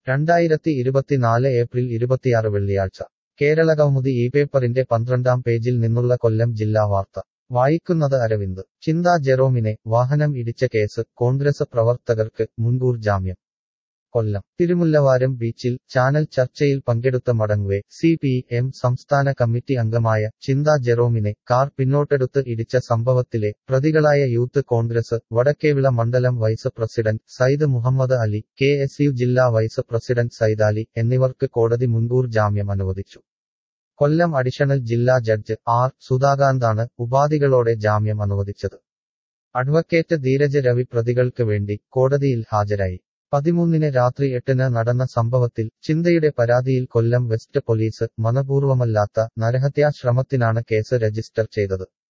രണ്ടായിരത്തി ഇരുപത്തിനാല് ഏപ്രിൽ ഇരുപത്തിയാറ് വെള്ളിയാഴ്ച കേരള കൗമുദി ഈ പേപ്പറിന്റെ പന്ത്രണ്ടാം പേജിൽ നിന്നുള്ള കൊല്ലം ജില്ലാ വാർത്ത വായിക്കുന്നത് അരവിന്ദ് ചിന്താ ജെറോമിനെ വാഹനം ഇടിച്ച കേസ് കോൺഗ്രസ് പ്രവർത്തകർക്ക് മുൻകൂർ ജാമ്യം കൊല്ലം തിരുമുല്ലവാരം ബീച്ചിൽ ചാനൽ ചർച്ചയിൽ പങ്കെടുത്ത മടങ്ങുവെ സി പി എം സംസ്ഥാന കമ്മിറ്റി അംഗമായ ചിന്താ ജെറോമിനെ കാർ പിന്നോട്ടെടുത്ത് ഇടിച്ച സംഭവത്തിലെ പ്രതികളായ യൂത്ത് കോൺഗ്രസ് വടക്കേവിള മണ്ഡലം vice president Sayyid Muhammad Ali K S U ജില്ലാ വൈസ് പ്രസിഡന്റ് സൈദാലി എന്നിവർക്ക് കോടതി മുൻകൂർ ജാമ്യം അനുവദിച്ചു കൊല്ലം അഡീഷണൽ ജില്ലാ ജഡ്ജ് ആർ സുധാകാന്താണ് ഉപാധികളോടെ ജാമ്യം അനുവദിച്ചത് അഡ്വക്കേറ്റ് ധീരജ് രവി പ്രതികൾക്ക് വേണ്ടി കോടതിയിൽ ഹാജരായി പതിമൂന്നിന് രാത്രി എട്ടിന് നടന്ന സംഭവത്തിൽ ചിന്തയുടെ പരാതിയിൽ കൊല്ലം വെസ്റ്റ് പോലീസ് മനപൂർവമല്ലാത്ത നരഹത്യാ ശ്രമത്തിനാണ് കേസ് രജിസ്റ്റർ ചെയ്തത്